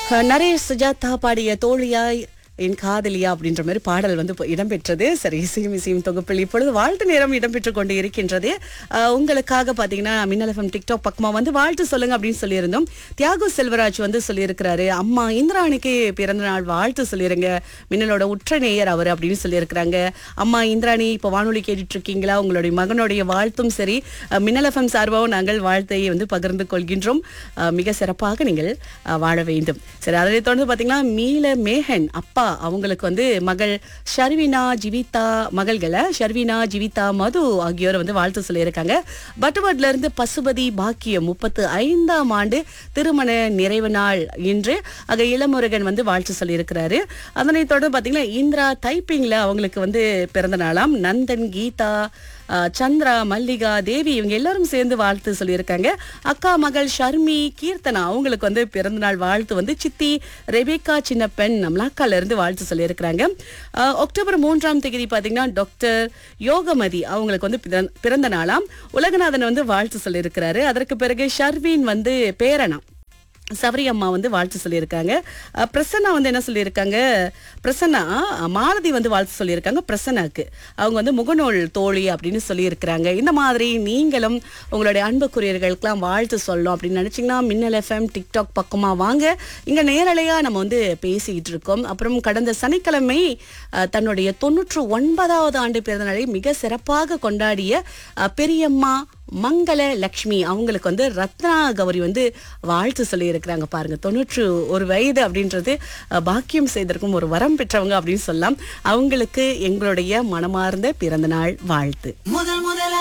அஹ், நரேஷ் சுஜாதா பாடிய தோழியாய் என் காதலியா அப்படின்ற மாதிரி பாடல் வந்து இப்ப இடம்பெற்றது சரி இசையும் இசையும் தொகுப்பில் இப்பொழுது வாழ்த்து நேரம் இடம்பெற்று கொண்டு இருக்கின்றது அஹ், உங்களுக்காக பாத்தீங்கன்னா மின்னல் எஃப்எம் டிக்டாக் பக்கமா வந்து வாழ்த்து சொல்லுங்க அப்படின்னு சொல்லியிருந்தோம் தியாகு செல்வராஜ் வந்து சொல்லியிருக்கிறாரு அம்மா இந்திராணிக்கு பிறந்த நாள் வாழ்த்து சொல்லிருங்க மின்னலோட உற்ற நேயர் அவர் அப்படின்னு சொல்லியிருக்கிறாங்க அம்மா இந்திராணி இப்போ வானொலி கேட்டுட்டு இருக்கீங்களா உங்களுடைய மகனுடைய வாழ்த்தும் சரி அஹ், மின்னல் எஃப்எம் சார்பாகவும் நாங்கள் வாழ்த்தை வந்து பகிர்ந்து கொள்கின்றோம் அஹ், மிக சிறப்பாக நீங்கள் அஹ், வாழ வேண்டும் சரி அதனை தொடர்ந்து பாத்தீங்கன்னா மீல மேகன் அப்பா அவங்களுக்கு வந்து மகள் ஷர்வினா ஜிவிதா மகள்களை ஷர்வினா ஜிவிதா மது ஆகியோர் வந்து வாழ்த்து சொல்லியிருக்காங்க பட்டுவட்ல இருந்து பசுபதி பாக்கியம் முப்பத்து ஐந்தாம் ஆண்டு திருமண நிறைவு நாள் இன்று ஆக இளமுருகன் வந்து வாழ்த்து சொல்லியிருக்கிறாரு அதனை தொடர்ந்து பாத்தீங்கன்னா இந்திரா டைப்பிங்ல அவங்களுக்கு வந்து பிறந்த நாளாம் நந்தன் கீதா அஹ், சந்திரா மல்லிகா தேவி இவங்க எல்லாரும் சேர்ந்து வாழ்த்து சொல்லியிருக்காங்க அக்கா மகள் ஷர்மி கீர்த்தனா அவங்களுக்கு வந்து பிறந்தநாள் வாழ்த்து வந்து சித்தி ரெபேக்கா சின்ன பெண் மலாக்கால இருந்து வாழ்த்து சொல்லியிருக்கிறாங்க அஹ், அக்டோபர் மூன்றாம் தேதி பாத்தீங்கன்னா டாக்டர் யோகமதி அவங்களுக்கு வந்து பிறந்த- பிறந்த நாளாம் உலகநாதன் வந்து வாழ்த்து சொல்லியிருக்கிறாரு அதற்கு பிறகு ஷர்வீன் வந்து பேரனா சபரி அம்மா வந்து வாழ்த்து சொல்லியிருக்காங்க அஹ் பிரசன்னா வந்து என்ன சொல்லியிருக்காங்க பிரசன்னா அஹ் மாலதி வந்து வாழ்த்து சொல்லியிருக்காங்க பிரசன்னாக்கு அவங்க வந்து முகநூல் தோழி அப்படின்னு சொல்லியிருக்கிறாங்க இந்த மாதிரி நீங்களும் உங்களுடைய அன்புக்குரியர்களுக்கெல்லாம் வாழ்த்து சொல்லணும் அப்படின்னு நினைச்சீங்கன்னா மின்னல் எஃப்எம் டிக்டாக் பக்கமா வாங்க இங்க நேரலையா நம்ம வந்து பேசிக்கிட்டு இருக்கோம் அப்புறம் கடந்த சனிக்கிழமை அஹ், தன்னுடைய தொன்னூற்று ஒன்பதாவது ஆண்டு பிறந்த நாளை மிக சிறப்பாக கொண்டாடிய அஹ், பெரியம்மா மங்கள லக்ஷ்மி அவங்களுக்கு வந்து ரத்னா கௌரி வந்து வாழ்த்து சொல்லி இருக்கிறாங்க பாருங்க தொண்ணூற்று ஒரு வயது அப்படின்றது அஹ், பாக்கியம் செய்திருக்கும் ஒரு வரம் பெற்றவங்க அப்படின்னு சொல்லலாம் அவங்களுக்கு எங்களுடைய மனமார்ந்த பிறந்த நாள் வாழ்த்து முதல் முதலா